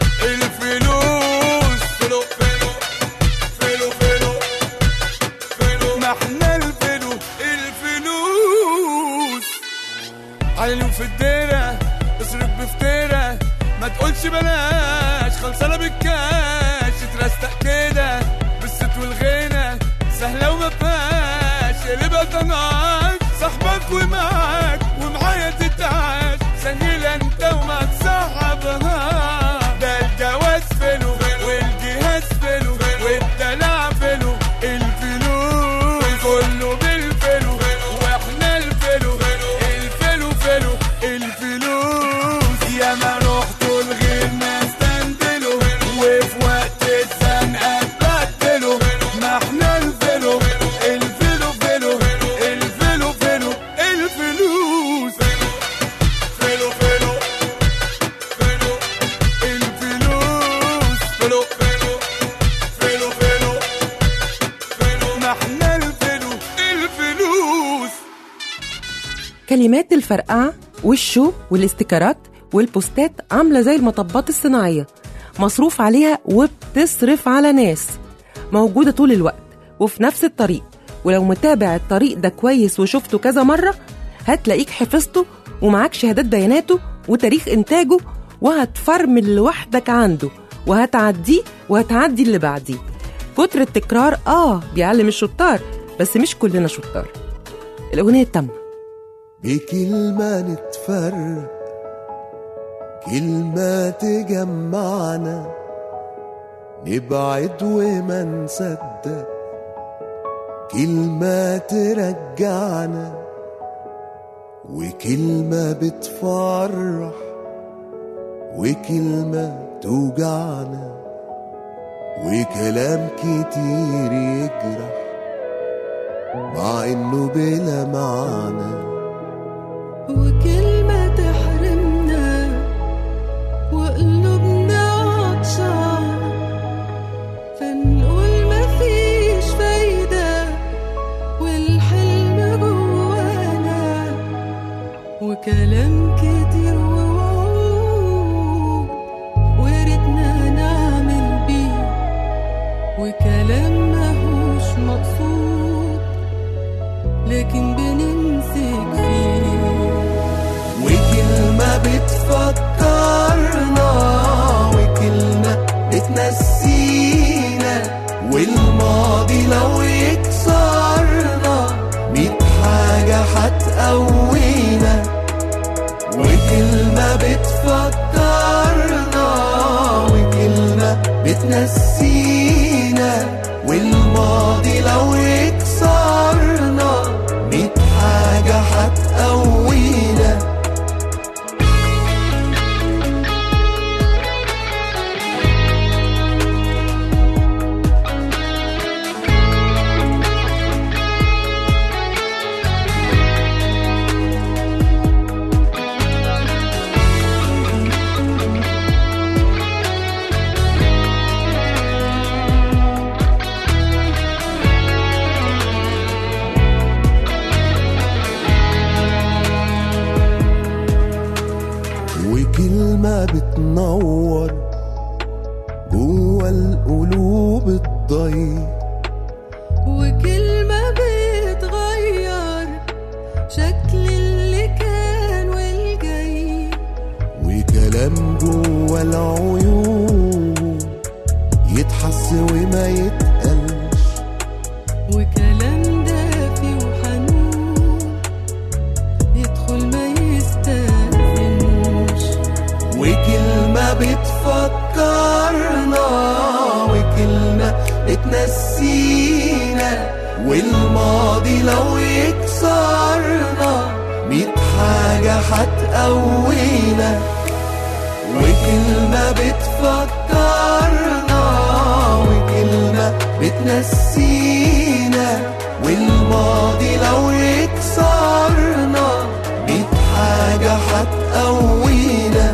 الفلوس فلو فلو فلو فلو فلو ما احنا الفلو الفلوس علي في الديرة اصرف بفتيرة ما تقولش بلاش خلصانة بالكاش اترستق كده بالست والغنى معاك صاحبك ومعاك ومعايا تتعاش سنيلة انت وما تصاحبها ده الجواز فلو والجهاز فلو والدلع فلو الفلوس كله بالفلو واحنا الفلو الفلو فلو الفلوس يا ما رحتوا لغير ما استندلوا وفي وقت الزنقة تبدلوا ما احنا الفلو الفلو فلو الفلو فلو الفلوس فلو فلو فلو الفلوس فلو فلو فلو فلو فلو ما احنا الفلو الفلوس كلمات الفرقعة والشو والاستيكرات والبوستات عاملة زي المطبات الصناعية مصروف عليها وبتصرف على ناس موجودة طول الوقت وفي نفس الطريق ولو متابع الطريق ده كويس وشفته كذا مرة هتلاقيك حفظته ومعاك شهادات بياناته وتاريخ إنتاجه وهتفرمل لوحدك عنده وهتعديه وهتعدي اللي بعديه كتر التكرار آه بيعلم الشطار بس مش كلنا شطار الأغنية التامنة بكلمة نتفرق كلمة تجمعنا نبعد وما نصدق كلمة ترجعنا وكلمة بتفرح وكلمة توجعنا وكلام كتير يجرح مع انه بلا معنى وكلمة تحرمنا وقلوبنا عطشان فنقول مفيش فايدة والحلم جوانا وكلام كتير ووعود وريتنا نعمل بيه وكلام ماهوش مقصود لكن بنمسك فيه وكلمة بتفكرنا وكلمة بتنسينا والماضي لو يكسرنا ميت حاجة هتقوينا وكلمة بتفكرنا وكلمة بتنسينا والماضي لو يكسرنا ميت حاجة هتقوينا وكلمة بتنور جوا القلوب الضيق وكلمة بتغير شكل اللي كان والجاي وكلام جوا العيون يتحس وما يتقلش وكلام دافي وحنون يدخل ما يستأذنش وكلمة بتفكرنا وكلمة بتنسينا والماضي لو يكسرنا ميت حاجة هتقوينا وكلمة بتفكرنا وكلمة بتنسينا والماضي لو يكسرنا ميت حاجة هتقوينا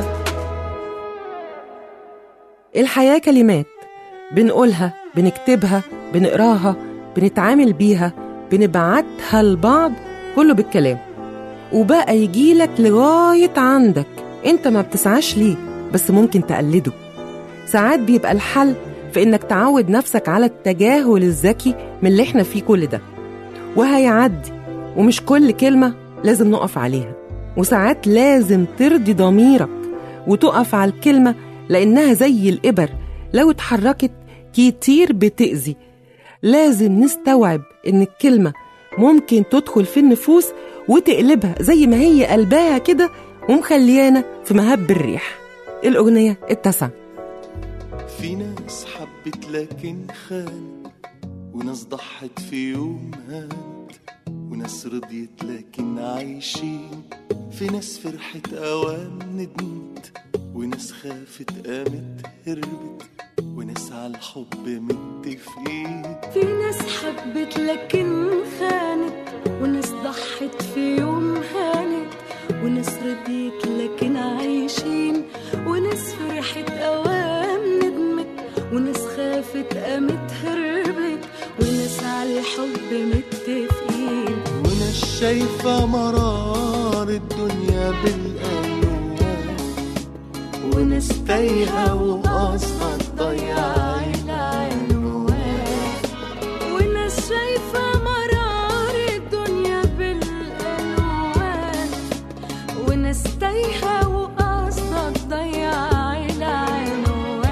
الحياة كلمات بنقولها بنكتبها بنقراها بنتعامل بيها بنبعتها لبعض كله بالكلام وبقى يجيلك لغاية عندك انت ما بتسعاش ليه بس ممكن تقلده ساعات بيبقى الحل في انك تعود نفسك على التجاهل الذكي من اللي احنا فيه كل ده وهيعدي ومش كل كلمة لازم نقف عليها وساعات لازم ترضي ضميرك وتقف على الكلمة لأنها زي الإبر لو اتحركت كتير بتأذي لازم نستوعب إن الكلمة ممكن تدخل في النفوس وتقلبها زي ما هي قلباها كده ومخليانا في مهب الريح الأغنية التاسعة في ناس حبت لكن خانت وناس ضحت في يوم هانت وناس رضيت لكن عايشين في ناس فرحت أوام ندمت وناس خافت قامت هربت وناس على الحب متفقين في ناس حبت لكن خانت وناس ضحت في يوم هانت وناس رضيت لكن عايشين وناس فرحت أوام ندمت وناس خافت قامت هربت وناس على الحب متفقين وناس شايفة مرار الدنيا بالألوان وناس تايهة وقصدها تضيع العنوان وناس شايفة مرار الدنيا بالألوان وناس تايهة وقصدها تضيع العنوان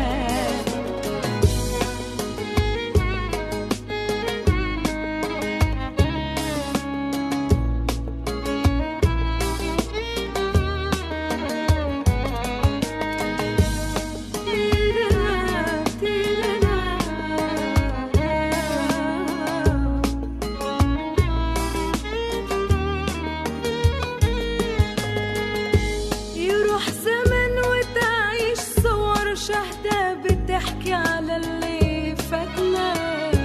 يروح زمن وتعيش صور شهدة بتحكي على اللي فاتنا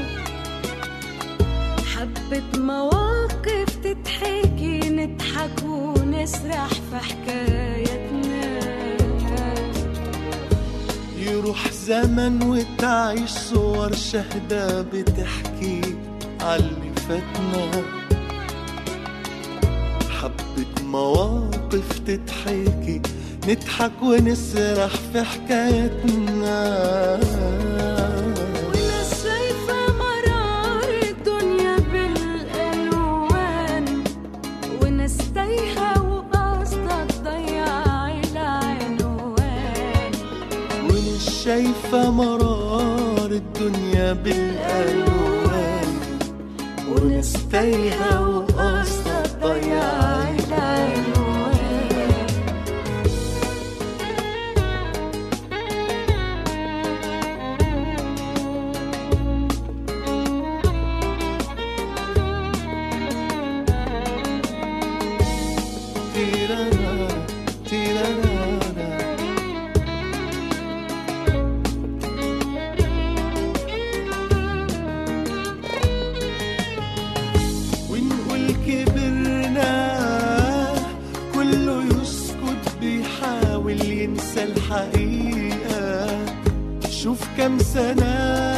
حبة مواقف تتحكي نضحك ونسرح في حكايتنا يروح زمن وتعيش صور شهدة بتحكي عاللي فاتنا حبة مواقف تتحكي نضحك ونسرح في حكايتنا وناس شايفة مرار الدنيا بالألوان وناس تايهة وقصدها تضيع العنوان وناس شايفة مرار الدنيا بالألوان وناس تايهة وقصدها تضيع العنوان تيرارا تيرارا ونقول كبرنا كله يسكت بيحاول ينسى الحقيقة شوف كم سنة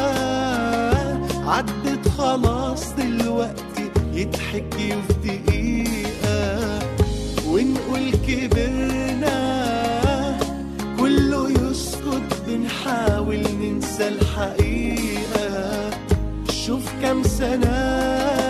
عدت خلاص دلوقتي يضحك في دقيقة ونقول كبرنا كله يسكت بنحاول ننسى الحقيقة شوف كم سنة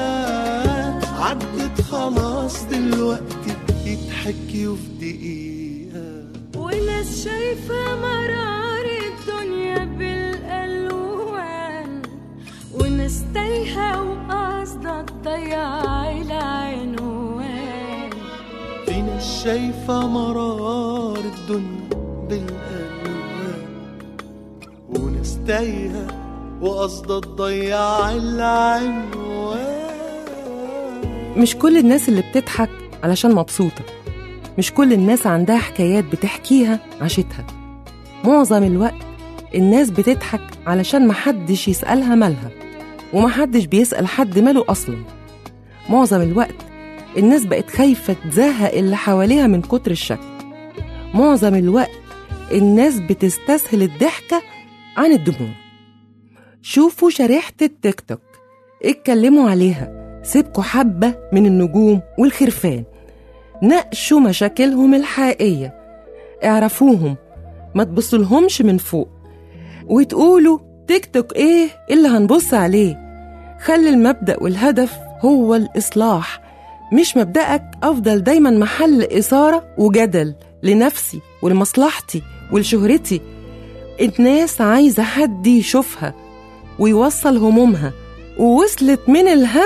عدت خلاص دلوقتي يضحك في دقيقة وناس شايفة مرار الدنيا بالألوان وناس تايهة وقصدها تضيع العنوان في ناس شايفة مرار الدنيا بالألوان وناس تايهة وقصدها تضيع العنوان مش كل الناس اللي بتضحك علشان مبسوطة مش كل الناس عندها حكايات بتحكيها عاشتها معظم الوقت الناس بتضحك علشان محدش يسألها مالها ومحدش بيسأل حد ماله أصلا معظم الوقت الناس بقت خايفة تزهق اللي حواليها من كتر الشك معظم الوقت الناس بتستسهل الضحكة عن الدموع شوفوا شريحة التيك توك اتكلموا عليها سيبكوا حبة من النجوم والخرفان ناقشوا مشاكلهم الحقيقية اعرفوهم ما تبصلهمش من فوق وتقولوا تيك توك ايه اللي هنبص عليه خلي المبدأ والهدف هو الإصلاح مش مبدأك أفضل دايما محل إثارة وجدل لنفسي ولمصلحتي ولشهرتي الناس عايزة حد يشوفها ويوصل همومها ووصلت من الهم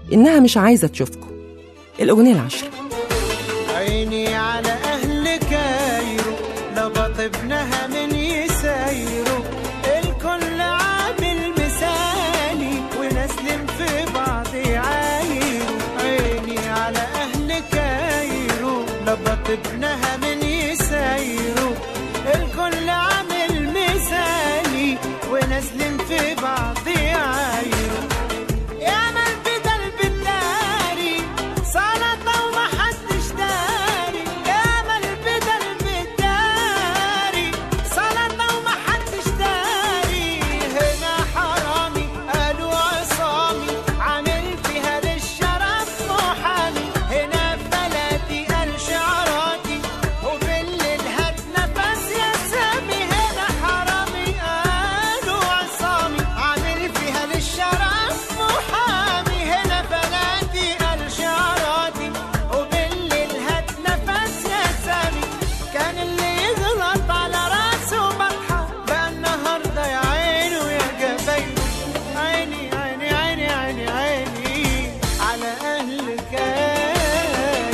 إنها مش عايزة تشوفكم الأغنية العشرة عيني على أهل كايرو لبطبنها من يسايرو الكل عامل مثالي ونسلم في بعض يعايرو عيني على أهل كايرو لبطبنها من يسايرو الكل عامل مثالي ونسلم في بعض يعايرو يا من بدل بالداري سلطة وما حدش داري يا من بدل بالداري سلطة وما حدش داري هنا حرامي قالوا عصامي عامل فيها للشرف محامي هنا في بلدي قال شعراتي وبالليل هات نفس يا سامي هنا حرامي قالوا عصامي عامل فيها للشرف محامي هنا بلدي قال شعراتي وبالليل هات نفس يا سامي كان اللي يغلط على راسه بطحة بقى النهارده يا عيني ويا جبينه عيني عيني عيني عيني عيني على أهل كايرو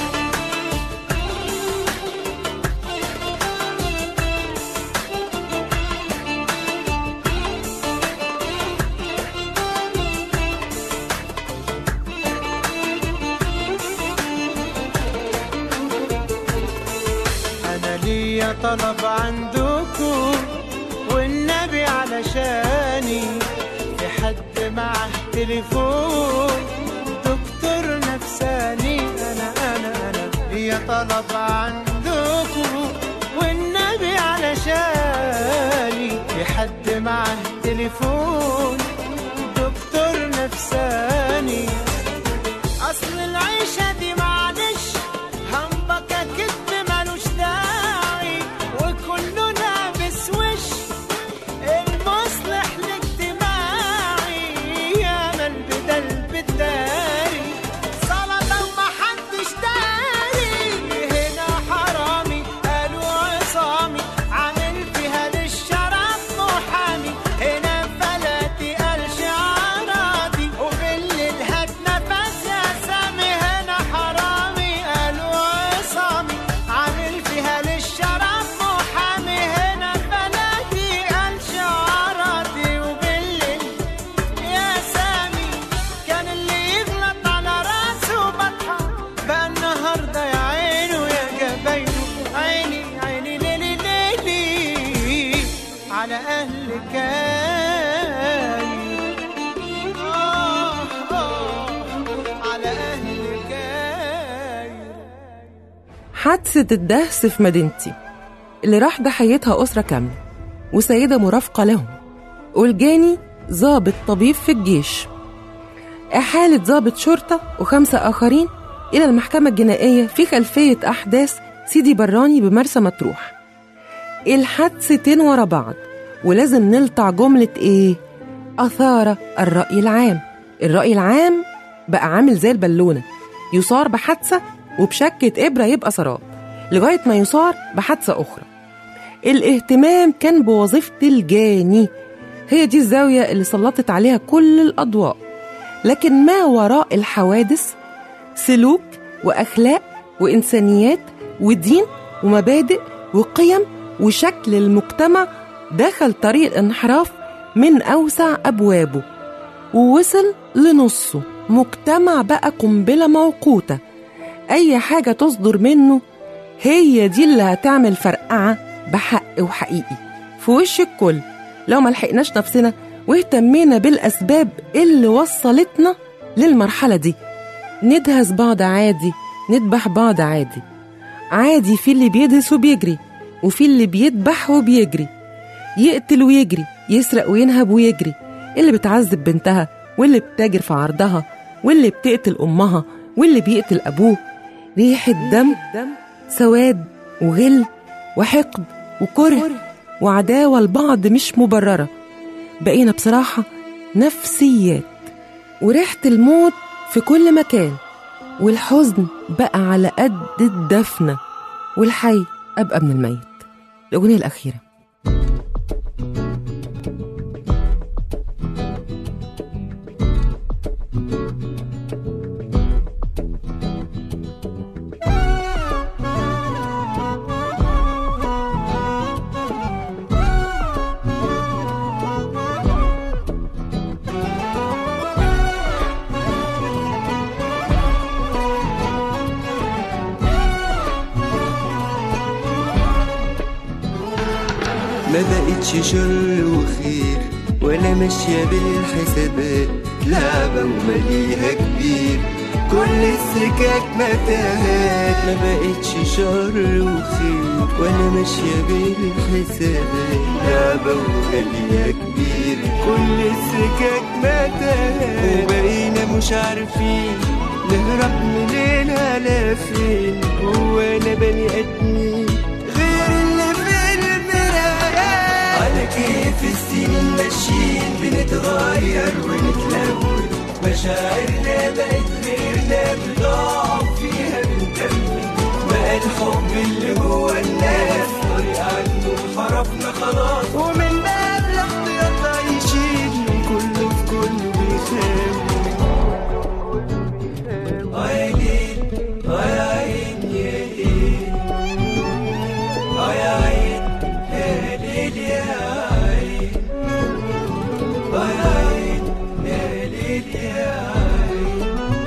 أنا ليا طلب عندكم والنبي علشاني في حد معه تليفون دكتور نفساني أنا أنا أنا ليا طلب عندكم والنبي علشاني في حد معه تليفون دكتور نفساني أصل العيشة دي معلش همبكة كدب ملوش داعي وكله لابس وش المصلح الاجتماعي يا من بدل بالداري سلطة وما حدش داري هنا حرامي قالوا عصامي عامل فيها للشرف محامي هنا فلاتي قال شعراتي وبالليل هات نفس يا سامي هنا حرامي قالوا عصامي عامل فيها للشرف محامي هنا فلاتي قال شعراتي وبالليل يا سامي كان اللي يغلط على راسه بطحة بقى النهارده يا عيني ويا جبينه عيني عيني ليلي ليلي على أهل كايرو آه آه على أهل كايرو حادثة الدهس في مدينتي اللي راح ضحيتها أسرة كاملة وسيدة مرافقة لهم والجاني ضابط طبيب في الجيش إحالة ضابط شرطة وخمسة آخرين إلى المحكمة الجنائية في خلفية أحداث سيدي براني بمرسى مطروح الحادثتين ورا بعض ولازم نلطع جملة إيه؟ أثار الرأي العام الرأي العام بقى عامل زي البالونة يصار بحادثة وبشكة إبرة يبقى سراب لغاية ما يصار بحادثة أخرى الاهتمام كان بوظيفة الجاني هي دي الزاوية اللي سلطت عليها كل الأضواء لكن ما وراء الحوادث سلوك وأخلاق وإنسانيات ودين ومبادئ وقيم وشكل المجتمع دخل طريق الانحراف من أوسع أبوابه ووصل لنصه مجتمع بقى قنبلة موقوتة أي حاجة تصدر منه هي دي اللي هتعمل فرقعة بحق وحقيقي في وش الكل لو ملحقناش نفسنا واهتمينا بالأسباب اللي وصلتنا للمرحلة دي ندهس بعض عادي نذبح بعض عادي عادي في اللي بيدهس وبيجري وفي اللي بيذبح وبيجري يقتل ويجري يسرق وينهب ويجري اللي بتعذب بنتها واللي بتاجر في عرضها واللي بتقتل أمها واللي بيقتل أبوه ريحة دم سواد وغل وحقد وكره وعداوة لبعض مش مبررة بقينا بصراحة نفسيات وريحة الموت في كل مكان والحزن بقى على قد الدفنة والحي أبقى من الميت الأغنية الأخيرة ما بقتش شر وخير ولا ماشية بالحسابات لعبة ومليها كبير كل السكك متاهات ما بقتش شر وخير ولا ماشية بالحسابات لعبة ومليها كبير كل السكك متاهات وبقينا مش عارفين نهرب مننا لفين هو انا بني ادمين غير اللي في المرايات على كيف السنين ماشيين بنتغير ونتلون مشاعرنا بقت غيرنا بنضعف فيها بنكمل بقى الحب اللي جوه الناس طريق عنه انحرفنا خلاص ومن باب الاحتياط عايشين كله في كله بيخاف عيني عين يا ايه عين يا ليل يا عين عين يا ليل يا عين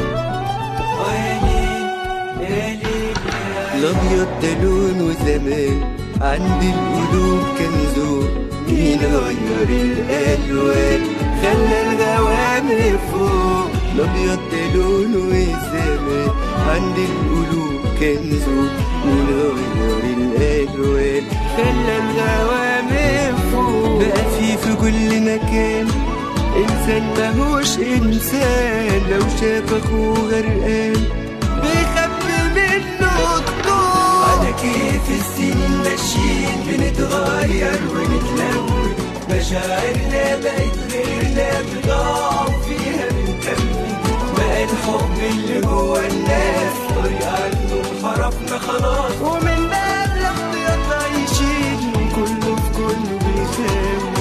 عيني يا ليل يا الابيض ده لون وزمان عند القلوب كان ذوق مين غير الالوان خلى الغوامق فوق الابيض ده لون وزمان عند القلوب كان ذوق مين غير الالوان خلى الغوامق فوق بقى في في كل مكان انسان ماهوش انسان لو شاف اخوه غرقان بيخبي منه الطول على كيف السنين ماشيين بنتغير ونتلون مشاعرنا بقت غيرنا بنضعف فيها بنكمل بقى الحب اللي جوه الناس طريق عنه انحرفنا خلاص ومن باب الاحتياط عايشين كله في كله بيخاف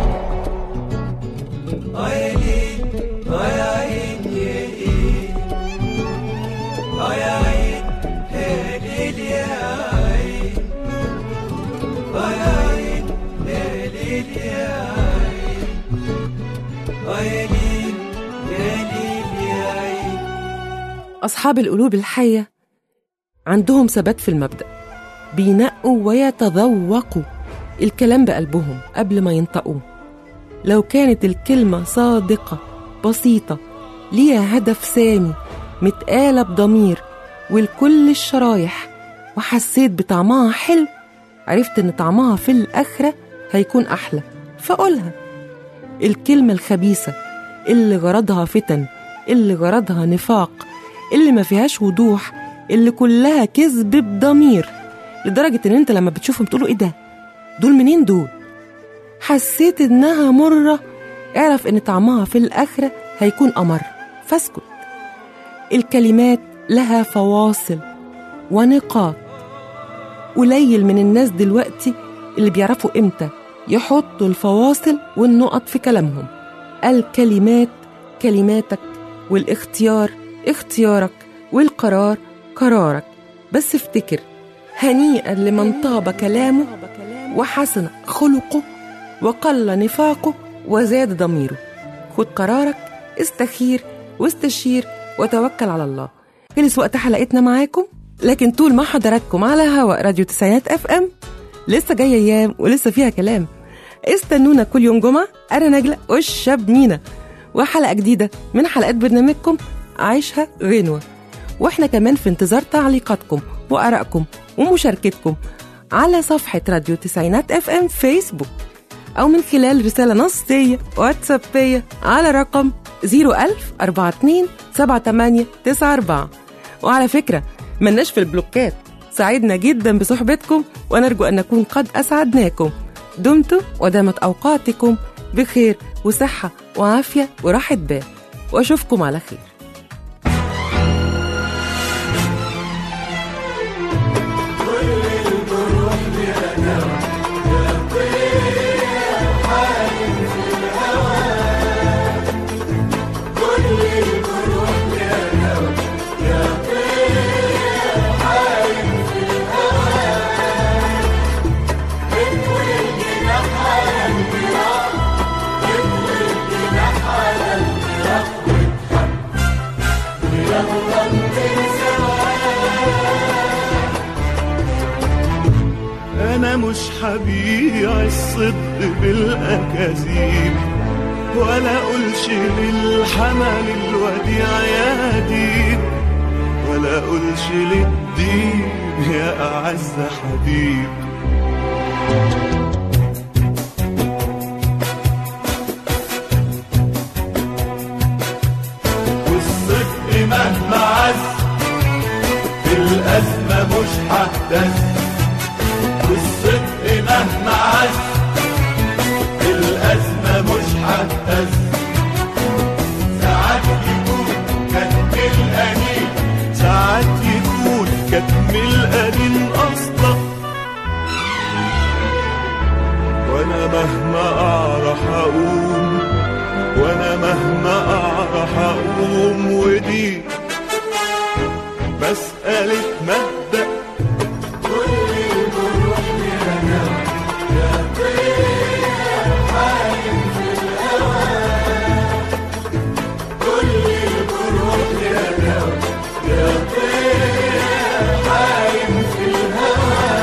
عيني عين يا ايه عين يا ليل يا عين عين يا ليل يا عين عيني يا ليل يا عين أصحاب القلوب الحية عندهم ثبات في المبدأ بينقوا ويتذوقوا الكلام بقلبهم قبل ما ينطقوه لو كانت الكلمة صادقة بسيطة ليها هدف سامي متقالة بضمير ولكل الشرايح وحسيت بطعمها حلو عرفت إن طعمها في الآخرة هيكون أحلى فقولها الكلمة الخبيثة اللي غرضها فتن اللي غرضها نفاق اللي ما فيهاش وضوح اللي كلها كذب بضمير لدرجة إن أنت لما بتشوفهم تقولوا إيه ده دول منين دول حسيت إنها مرة اعرف إن طعمها في الآخرة هيكون أمر فاسكت الكلمات لها فواصل ونقاط قليل من الناس دلوقتي اللي بيعرفوا إمتى يحطوا الفواصل والنقط في كلامهم الكلمات كلماتك والاختيار اختيارك والقرار قرارك بس افتكر هنيئا لمن طاب كلامه وحسن خلقه وقل نفاقه وزاد ضميره خد قرارك استخير واستشير وتوكل على الله خلص وقت حلقتنا معاكم لكن طول ما حضراتكم على هواء راديو تسعينات اف ام لسه جايه ايام ولسه فيها كلام استنونا كل يوم جمعه انا نجله والشاب مينا وحلقه جديده من حلقات برنامجكم عيشها غنوه واحنا كمان في انتظار تعليقاتكم وارائكم ومشاركتكم على صفحه راديو تسعينات اف ام فيسبوك او من خلال رساله نصيه واتسابيه على رقم 01000 42 78 94 وعلى فكره ملناش في البلوكات سعدنا جدا بصحبتكم ونرجو ان نكون قد اسعدناكم دمتم ودامت اوقاتكم بخير وصحه وعافيه وراحه بال واشوفكم على خير مش حبيع الصدق بالاكاذيب ولا اقولش للحمل الوديع يا ديب ولا اقولش للدين يا اعز حبيب والصدق مهما عز في الأزمة مش ههتز والصدق مهما عز في الأزمة مش ههتز ساعات يكون كتم الأنين ساعات يكون كتم الأنين أصلا وأنا مهما أعرف أقوم وأنا مهما أعرف أقوم ودي مسألة مبدأ كل الجروح لنا يا طير حايم في الهوى كل الجروح لنا يا طير حايم في الهوى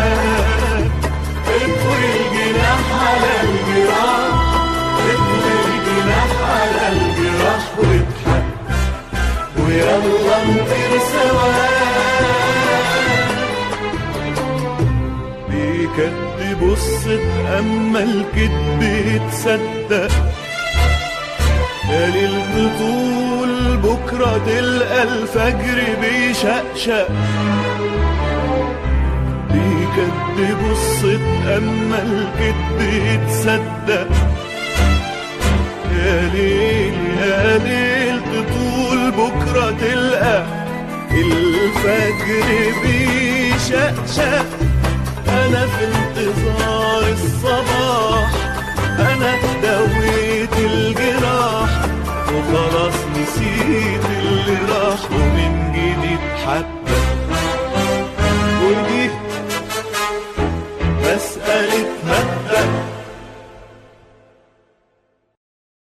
اطوي الجناح على الجراح اطوي الجناح على الجراح واضحك ويلا نطير سوا بيكدب الصدق اما الكدب يتصدق يا ليل طول بكرة تلقى الفجر بيشقشق بيكدب الصدق اما الكدب يتصدق يا ليل يا ليل تطول بكرة تلقى الفجر بيشقشق أنا في انتظار الصباح أنا دويت الجراح وخلاص نسيت اللي راح ومن جديد حتى